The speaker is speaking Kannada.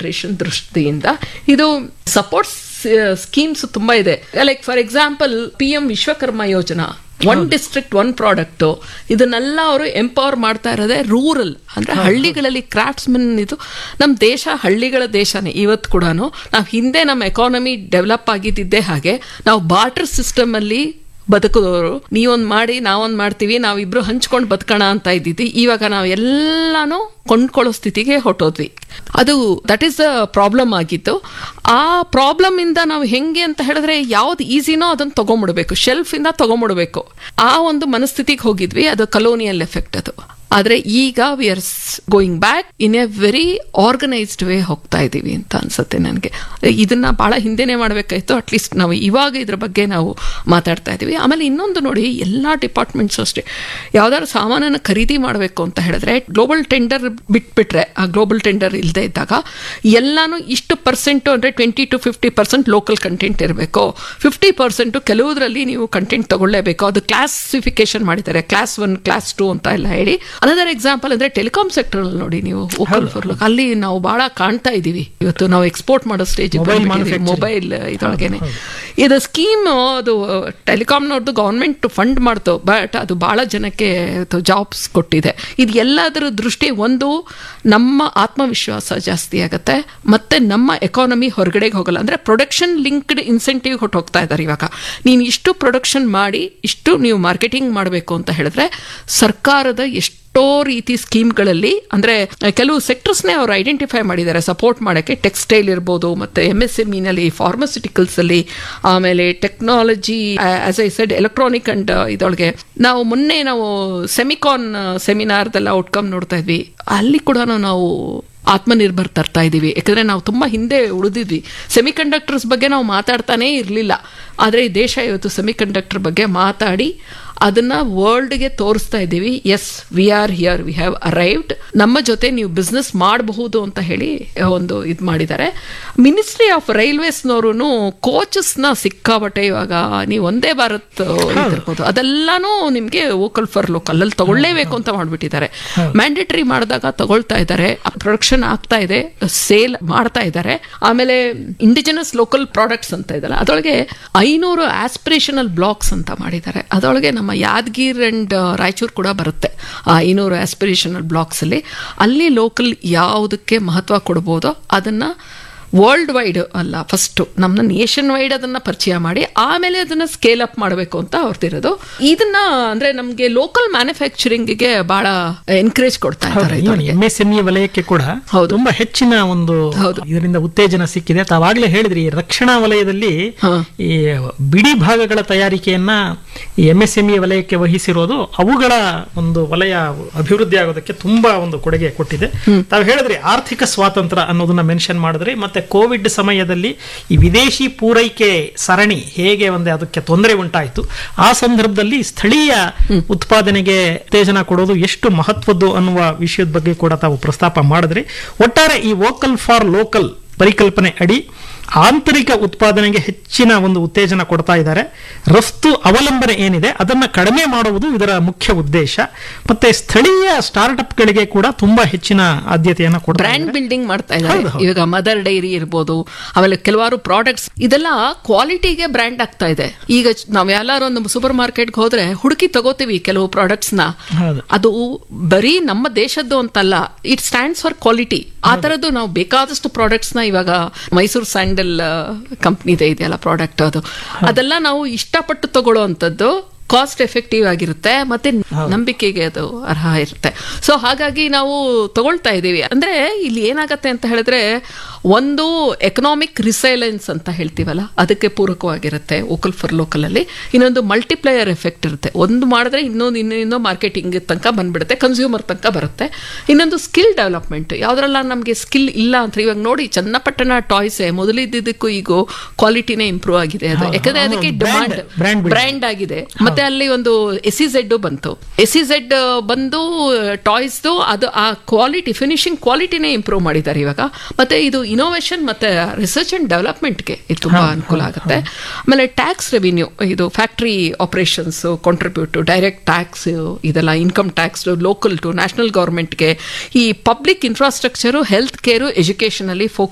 ಪೆನೆಟ್ರೇಷನ್ ದೃಷ್ಟಿಯಿಂದ ಇದು ಸಪೋರ್ಟ್ ಸ್ಕೀಮ್ಸ್ ತುಂಬಾ ಇದೆ like for example P M Vishwakarma Yojana one district one product ಇದನ್ನೆಲ್ಲ ಅವರು ಎಂಪವರ್ ಮಾಡ್ತಾ ಇರೋದೇ ರೂರಲ್ ಅಂದ್ರೆ ಹಳ್ಳಿಗಳಲ್ಲಿ ಕ್ರಾಫ್ಟ್ಸ್ಮನ್ ಇದು ನಮ್ಮ ದೇಶ ಹಳ್ಳಿಗಳ ದೇಶನೇ ಇವತ್ತು ಕೂಡ ನಾವು ಹಿಂದೆ ನಮ್ಮ ಎಕಾನಮಿ ಡೆವಲಪ್ ಆಗಿದ್ದಿದ್ದೇ ಹಾಗೆ ನಾವು ಬಾರ್ಟರ್ ಸಿಸ್ಟಮ್ ಅಲ್ಲಿ ಬದುಕಿದವರು ನೀವೊಂದ್ ಮಾಡಿ ನಾವೊಂದ್ ಮಾಡ್ತೀವಿ ನಾವಿಬ್ರು ಹಂಚ್ಕೊಂಡು ಬದುಕೋಣ ಅಂತ ಇದ್ದಿದ್ವಿ ಇವಾಗ ನಾವು ಎಲ್ಲಾನು ಕೊಂಡ್ಕೊಳ್ಳೋ ಸ್ಥಿತಿಗೆ ಹೊಟ್ಟೋದ್ವಿ ಅದು ದಟ್ ಈಸ್ ದ ಪ್ರಾಬ್ಲಮ್ ಆಗಿತ್ತು ಆ ಪ್ರಾಬ್ಲಮ್ ಇಂದ ನಾವು ಹೆಂಗೆ ಅಂತ ಹೇಳಿದ್ರೆ ಯಾವ್ದು ಈಸಿನೋ ಅದನ್ನ ತಗೊಂಡ್ಬಿಡ್ಬೇಕು ಶೆಲ್ಫ್ ಇಂದ ತಗೊಂಡ್ಬಿಡ್ಬೇಕು ಆ ಒಂದು ಮನಸ್ಥಿತಿಗೆ ಹೋಗಿದ್ವಿ ಅದು ಕಲೋನಿಯಲ್ ಎಫೆಕ್ಟ್ ಅದು ಆದ್ರೆ ಈಗ we are going back in a very organised way ಹೋಗ್ತಾ ಇದೀವಿ ಅಂತ ಅನ್ಸುತ್ತೆ ನನಗೆ ಇದನ್ನ ಬಹಳ ಹಿಂದೆನೆ ಮಾಡಬೇಕಾಯ್ತು ಅಟ್ಲೀಸ್ಟ್ ನಾವು ಇವಾಗ ಇದ್ರ ಬಗ್ಗೆ ನಾವು ಮಾತಾಡ್ತಾ ಇದೀವಿ ಆಮೇಲೆ ಇನ್ನೊಂದು ನೋಡಿ ಎಲ್ಲಾ ಡಿಪಾರ್ಟ್ಮೆಂಟ್ಸ್ ಅಷ್ಟೇ ಯಾವ್ದಾದ್ರು ಸಾಮಾನನ್ನ ಖರೀದಿ ಮಾಡಬೇಕು ಅಂತ ಹೇಳಿದ್ರೆ ಗ್ಲೋಬಲ್ ಟೆಂಡರ್ ಬಿಟ್ಬಿಟ್ರೆ ಆ ಗ್ಲೋಬಲ್ ಟೆಂಡರ್ ಇಲ್ಲದೆ ಇದ್ದಾಗ ಎಲ್ಲಾನು ಇಷ್ಟು ಪರ್ಸೆಂಟ್ ಅಂದ್ರೆ twenty to fifty percent local content ಇರಬೇಕು ಫಿಫ್ಟಿ ಪರ್ಸೆಂಟ್ ಕೆಲವುದ್ರಲ್ಲಿ ನೀವು ಕಂಟೆಂಟ್ ತಗೊಳ್ಳೇಬೇಕು ಅದು ಕ್ಲಾಸಿಫಿಕೇಶನ್ ಮಾಡಿದ್ದಾರೆ ಕ್ಲಾಸ್ ಒನ್ ಕ್ಲಾಸ್ ಟು ಅಂತ ಎಲ್ಲ ಹೇಳಿ ಅನದರ್ ಎಕ್ಸಾಂಪಲ್ ಅಂದ್ರೆ ಟೆಲಿಕಾಂ ಸೆಕ್ಟರ್ ಅಲ್ಲಿ ನೋಡಿ ನೀವು ಓಪನ್ ಫಾರ್ ಲುಕ್ ಅಲ್ಲಿ ನಾವು ಬಹಳ ಕಾಣ್ತಾ ಇದೀವಿ ಇವತ್ತು ನಾವು ಎಕ್ಸ್ಪೋರ್ಟ್ ಮಾಡೋ ಸ್ಟೇಜ್ Mobile manufacturing. ಮೊಬೈಲ್ ಇದೊಳಗೇನೆ ಇದು ಸ್ಕೀಮ್ ಅದು ಟೆಲಿಕಾಂನವ್ರದ್ದು ಗವರ್ಮೆಂಟ್ ಫಂಡ್ ಮಾಡ್ತು ಬಟ್ ಅದು ಬಹಳ ಜನಕ್ಕೆ ಜಾಬ್ಸ್ ಕೊಟ್ಟಿದೆ ಇದು ಎಲ್ಲದರ ದೃಷ್ಟಿ ಒಂದು ನಮ್ಮ ಆತ್ಮವಿಶ್ವಾಸ ಜಾಸ್ತಿ ಆಗುತ್ತೆ ಮತ್ತೆ ನಮ್ಮ ಎಕಾನಮಿ ಹೊರಗಡೆಗೆ ಹೋಗಲ್ಲ ಅಂದ್ರೆ ಪ್ರೊಡಕ್ಷನ್ ಲಿಂಕ್ಡ್ ಇನ್ಸೆಂಟಿವ್ ಹೊಟ್ಟು ಹೋಗ್ತಾ ಇದ್ದಾರೆ ಇವಾಗ ನೀನು ಇಷ್ಟು ಪ್ರೊಡಕ್ಷನ್ ಮಾಡಿ ಇಷ್ಟು ನೀವು ಮಾರ್ಕೆಟಿಂಗ್ ಮಾಡಬೇಕು ಅಂತ ಹೇಳಿದ್ರೆ ಸರ್ಕಾರದ ಎಷ್ಟು ಎಷ್ಟೋ ರೀತಿ ಸ್ಕೀಮ್ಗಳಲ್ಲಿ ಅಂದ್ರೆ ಕೆಲವು ಸೆಕ್ಟರ್ಸ್ನೇ ಅವರು ಐಡೆಂಟಿಫೈ ಮಾಡಿದ್ದಾರೆ ಸಪೋರ್ಟ್ ಮಾಡೋಕ್ಕೆ ಟೆಕ್ಸ್ಟೈಲ್ ಇರ್ಬೋದು ಮತ್ತೆ ಎಮ್ ಎಸ್ ಎಮ್ ಇನಲ್ಲಿ ಫಾರ್ಮಸ್ಯೂಟಿಕಲ್ಸ್ ಅಲ್ಲಿ ಆಮೇಲೆ technology as I said electronic and ಇದೊಳಗೆ ನಾವು ಮೊನ್ನೆ ನಾವು ಸೆಮಿಕಾನ್ ಸೆಮಿನಾರ್ದೆಲ್ಲ ಔಟ್ಕಮ್ ನೋಡ್ತಾ ಇದ್ವಿ ಅಲ್ಲಿ ಕೂಡ ನಾವು ಆತ್ಮನಿರ್ಭರ್ ತರ್ತಾ ಇದ್ದೀವಿ ಯಾಕಂದ್ರೆ ನಾವು ತುಂಬಾ ಹಿಂದೆ ಉಳಿದಿದ್ವಿ ಸೆಮಿಕಂಡಕ್ಟರ್ಸ್ ಬಗ್ಗೆ ನಾವು ಮಾತಾಡ್ತಾನೇ ಇರಲಿಲ್ಲ ಆದರೆ ಈ ದೇಶ ಇವತ್ತು ಸೆಮಿಕಂಡಕ್ಟರ್ ಬಗ್ಗೆ ಮಾತಾಡಿ ಅದನ್ನ ವರ್ಲ್ಡ್ಗೆ ತೋರಿಸ್ತಾ ಇದ್ದೀವಿ yes we are here we have arrived ನಮ್ಮ ಜೊತೆ ನೀವು ಬಿಸ್ನೆಸ್ ಮಾಡಬಹುದು ಅಂತ ಹೇಳಿ ಒಂದು ಇದು ಮಾಡಿದ್ದಾರೆ ಮಿನಿಸ್ಟ್ರಿ ಆಫ್ ರೈಲ್ವೇಸ್ನವರು ಕೋಚಸ್ನ ಸಿಕ್ಕಾಬಟ್ಟೆ ಇವಾಗ ನೀವು ಒಂದೇ ಭಾರತ್ ಇದಿರ್ಬೋದು ಅದೆಲ್ಲಾನು ನಿಮ್ಗೆ ವೋಕಲ್ ಫಾರ್ ಲೋಕಲ್ ಅಲ್ಲಿ ತಗೊಳ್ಳೇಬೇಕು ಅಂತ ಮಾಡ್ಬಿಟ್ಟಿದ್ದಾರೆ ಮ್ಯಾಂಡೇಟರಿ ಮಾಡಿದಾಗ ತಗೊಳ್ತಾ ಇದ್ದಾರೆ ಪ್ರೊಡಕ್ಷನ್ ಆಗ್ತಾ ಇದೆ ಸೇಲ್ ಮಾಡ್ತಾ ಇದ್ದಾರೆ ಆಮೇಲೆ ಇಂಡಿಜಿನಸ್ ಲೋಕಲ್ ಪ್ರಾಡಕ್ಟ್ಸ್ ಅಂತ ಇದಲ್ಲ ಅದರೊಳಗೆ ಐನೂರು ಆಸ್ಪಿರೇಷನಲ್ ಬ್ಲಾಕ್ಸ್ ಅಂತ ಮಾಡಿದ್ದಾರೆ ಅದರೊಳಗೆ ನಮ್ಮ ಯಾದಗಿರ್ ಅಂಡ್ ರಾಯಚೂರು ಕೂಡ ಬರುತ್ತೆ ಆ ಐನೂರು ಆಸ್ಪಿರೇಷನಲ್ ಬ್ಲಾಕ್ಸ್ ಅಲ್ಲಿ ಅಲ್ಲಿ ಲೋಕಲ್ ಯಾವುದಕ್ಕೆ ಮಹತ್ವ ಕೊಡ್ಬೋದೋ ಅದನ್ನ ವರ್ಲ್ಡ್ ವೈಡ್ ಅಲ್ಲ ಫಸ್ಟ್ ನಮ್ಮ ನೇಷನ್ ವೈಡ್ ಅದನ್ನ ಪರಿಚಯ ಮಾಡಿ ಆಮೇಲೆ ಅದನ್ನ ಸ್ಕೇಲ್ ಅಪ್ ಮಾಡಬೇಕು ಅಂತ ಅವ್ರದ್ದಿರೋದು ಇದನ್ನ ಅಂದ್ರೆ ನಮ್ಗೆ ಲೋಕಲ್ ಮ್ಯಾನುಫ್ಯಾಕ್ಚರಿಂಗ್ಗೆ ಬಹಳ ಎನ್ಕರೇಜ್ ಕೊಡ್ತಾ ಇದ್ದಾರೆ ಇದರಲ್ಲಿ. ಎಂ ಎಸ್ ಎಂಇ ವಲಯಕ್ಕೆ ಕೂಡ ಹೌದು. ತುಂಬಾ ಹೆಚ್ಚಿನ ಒಂದು ಹೌದು. ಇದರಿಂದ ಉತ್ತೇಜನ ಸಿಕ್ಕಿದೆ ತಾವಾಗ್ಲೇ ಹೇಳಿದ್ರಿ ಈ ರಕ್ಷಣಾ ವಲಯದಲ್ಲಿ ಹಾ. ಈ ಬಿಡಿ ಭಾಗಗಳ ತಯಾರಿಕೆಯನ್ನ ಈ ಎಂ ಎಸ್ ಎಂಇ ವಲಯಕ್ಕೆ ವಹಿಸಿರೋದು ಅವುಗಳ ಒಂದು ವಲಯ ಅಭಿವೃದ್ಧಿ ಆಗೋದಕ್ಕೆ ತುಂಬಾ ಒಂದು ಕೊಡುಗೆ ಕೊಟ್ಟಿದೆ ತಾವು ಹೇಳಿದ್ರಿ ಆರ್ಥಿಕ ಸ್ವಾತಂತ್ರ್ಯ ಅನ್ನೋದನ್ನ ಮೆನ್ಷನ್ ಮಾಡಿದ್ರಿ ಮತ್ತೆ ಕೋವಿಡ್ ಸಮಯದಲ್ಲಿ ಈ ವಿದೇಶಿ ಪೂರೈಕೆ ಸರಣಿ ಹೇಗೆ ಒಂದೇ ಅದಕ್ಕೆ ತೊಂದರೆ ಉಂಟಾಯಿತು ಆ ಸಂದರ್ಭದಲ್ಲಿ ಸ್ಥಳೀಯ ಉತ್ಪಾದನೆಗೆ ಉತ್ತೇಜನ ಕೊಡೋದು ಎಷ್ಟು ಮಹತ್ವದ್ದು ಅನ್ನುವ ವಿಷಯದ ಬಗ್ಗೆ ಕೂಡ ತಾವು ಪ್ರಸ್ತಾಪ ಮಾಡಿದ್ರಿ ಒಟ್ಟಾರೆ ಈ ವೋಕಲ್ ಫಾರ್ ಲೋಕಲ್ ಪರಿಕಲ್ಪನೆ ಅಡಿ ಆಂತರಿಕ ಉತ್ಪಾದನೆಗೆ ಹೆಚ್ಚಿನ ಒಂದು ಉತ್ತೇಜನ ಕೊಡ್ತಾ ಇದ್ದಾರೆ ರಫ್ತು ಅವಲಂಬನೆ ಏನಿದೆ ಅದನ್ನ ಕಡಿಮೆ ಮಾಡುವುದು ಇದರ ಮುಖ್ಯ ಉದ್ದೇಶ ಮತ್ತೆ ಸ್ಥಳೀಯ ಸ್ಟಾರ್ಟ್ಅಪ್ಗಳಿಗೆ ಕೂಡ ತುಂಬಾ ಹೆಚ್ಚಿನ ಆದ್ಯತೆಯನ್ನ ಕೊಡ್ತಾ ಬ್ರ್ಯಾಂಡ್ ಇದ್ದಾರೆ. ಬಿಲ್ಡಿಂಗ್ ಮಾಡ್ತಾ ಇದ್ದಾರೆ ಹೌದು, ಹೌದು. ಇವಾಗ ಮದರ್ ಡೈರಿ ಇರ್ಬೋದು ಆಮೇಲೆ ಕೆಲವಾರು ಪ್ರಾಡಕ್ಟ್ಸ್ ಇದೆಲ್ಲ ಕ್ವಾಲಿಟಿಗೆ ಬ್ರ್ಯಾಂಡ್ ಆಗ್ತಾ ಇದೆ ಈಗ ಚ- ನಾವ್ ಎಲ್ಲಾರು ಒಂದು ಸೂಪರ್ ಮಾರ್ಕೆಟ್ಗೆ ಹೋದ್ರೆ ಹುಡುಕಿ ತಗೋತೀವಿ ಕೆಲವು ಪ್ರಾಡಕ್ಟ್ಸ್ ನ ಹೌದು. ಅದು ಬರೀ ನಮ್ಮ ದೇಶದ್ದು ಅಂತಲ್ಲ ಇಟ್ ಸ್ಟ್ಯಾಂಡ್ಸ್ ಫಾರ್ ಕ್ವಾಲಿಟಿ ಆ ತರದ್ದು ನಾವು ಬೇಕಾದಷ್ಟು ಪ್ರಾಡಕ್ಟ್ಸ್ ನ ಇವಾಗ ಮೈಸೂರು ಸ್ಯಾಂಡಲ್ ಕಂಪ್ನಿದೆ ಇದೆಯಲ್ಲ ಪ್ರಾಡಕ್ಟ್ ಅದು ಅದೆಲ್ಲ ನಾವು ಇಷ್ಟಪಟ್ಟು ತಗೊಳ್ಳೋ ಅಂತದ್ದು ಕಾಸ್ಟ್ ಎಫೆಕ್ಟಿವ್ ಆಗಿರುತ್ತೆ ಮತ್ತೆ ನಂಬಿಕೆಗೆ ಅದು ಅರ್ಹ ಇರುತ್ತೆ ಸೊ ಹಾಗಾಗಿ ನಾವು ತಗೊಳ್ತಾ ಇದ್ದೀವಿ ಅಂದ್ರೆ ಇಲ್ಲಿ ಏನಾಗತ್ತೆ ಅಂತ ಹೇಳಿದ್ರೆ ಒಂದು ಎಕನಾಮಿಕ್ ರಿಸೈಲೆನ್ಸ್ ಅಂತ ಹೇಳ್ತೀವಲ್ಲ ಅದಕ್ಕೆ ಪೂರಕವಾಗಿರುತ್ತೆ ವೋಕಲ್ ಫಾರ್ ಲೋಕಲ್ ಅಲ್ಲಿ ಇನ್ನೊಂದು ಮಲ್ಟಿಪ್ಲೈಯರ್ ಎಫೆಕ್ಟ್ ಇರುತ್ತೆ ಒಂದು ಮಾಡಿದ್ರೆ ಇನ್ನೊಂದು ಇನ್ನೊಂದು ಮಾರ್ಕೆಟಿಂಗ್ ತನಕ ಬಂದ್ಬಿಡುತ್ತೆ ಕನ್ಸ್ಯೂಮರ್ ತನಕ ಬರುತ್ತೆ ಇನ್ನೊಂದು ಸ್ಕಿಲ್ ಡೆವಲಪ್ಮೆಂಟ್ ಯಾವ್ದ್ರಲ್ಲ ನಮಗೆ ಸ್ಕಿಲ್ ಇಲ್ಲ ಅಂತ ಇವಾಗ ನೋಡಿ ಚನ್ನಪಟ್ಟಣ ಟಾಯ್ಸ್ ಮೊದಲಿದ್ದಕ್ಕೂ ಈಗ ಕ್ವಾಲಿಟಿನೇ ಇಂಪ್ರೂವ್ ಆಗಿದೆ ಅದು ಹೌದು, ಯಾಕಂದ್ರೆ ಹೌದು, ಅದಕ್ಕೆ brand- demand brand building. Brand ಆಗಿದೆ ಮತ್ತೆ ಅಲ್ಲಿ ಒಂದು ಎಸ್ ಸಿ ಝೆಡ್ ಬಂತು ಎಸ್ ಸಿ ಝೆಡ್ ಬಂದು ಟಾಯ್ಸ್ದು ಅದು ಆ ಕ್ವಾಲಿಟಿ ಫಿನಿಶಿಂಗ್ ಕ್ವಾಲಿಟಿನೇ ಇಂಪ್ರೂವ್ ಮಾಡಿದ್ದಾರೆ ಇವಾಗ ಮತ್ತೆ ಇದು ಇನೋವೇಷನ್ ಮತ್ತೆ ರಿಸರ್ಚ್ ಅಂಡ್ ಡೆವಲಪ್ಮೆಂಟ್ಗೆ ಇದು ತುಂಬಾ ಅನುಕೂಲ ಆಗುತ್ತೆ ಆಮೇಲೆ ಟ್ಯಾಕ್ಸ್ ರೆವಿನ್ಯೂ ಇದು factory operations contribute direct tax ಇದೆಲ್ಲ income tax local to national ಗೌರ್ಮೆಂಟ್ಗೆ ಈ public infrastructure health care education ಅಲ್ಲಿ ಫೋಕಸ್